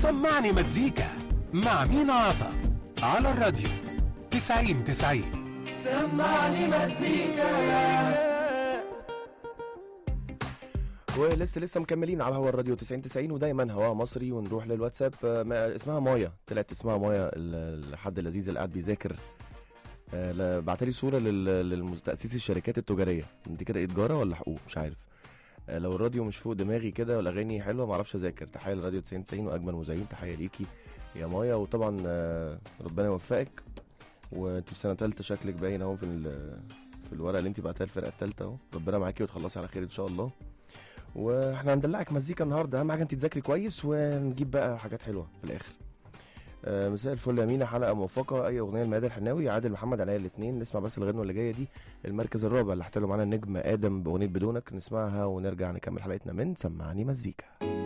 سمعني مزيكا مع مينا عطا على الراديو 90 90 سمعني مزيكا ولسه لسه مكملين على هوا الراديو 90 90 ودايما هوا مصري ونروح للواتساب آه، ما اسمها مايا طلعت اسمها مايا ال- الحد اللذيذ اللي قاعد بيذاكر بعت لي صوره للتاسيس الشركات التجاريه انت كده إيه، تجاره ولا حقوق مش عارف آه، لو الراديو مش فوق دماغي كده والاغاني حلوه ما اعرفش اذاكر تحيه لراديو 90 90 واجمل مذيعين تحيه ليكي يا مايا وطبعا آه، ربنا يوفقك وانت في سنه ثالثه شكلك باين اهو في ال- في الورقه اللي انت بعتها الفرقه الثالثه اهو ربنا معاكي وتخلصي على خير ان شاء الله واحنا هندلعك مزيكا النهارده اهم حاجه انت تذاكري كويس ونجيب بقى حاجات حلوه في الاخر آه، مساء الفل يا مينا حلقه موفقه اي اغنيه لميادة الحناوي عادل محمد عليا الاثنين نسمع بس الغنوه اللي جايه دي المركز الرابع اللي احتلوا معانا النجم ادم باغنيه بدونك نسمعها ونرجع نكمل حلقتنا من سمعني مزيكا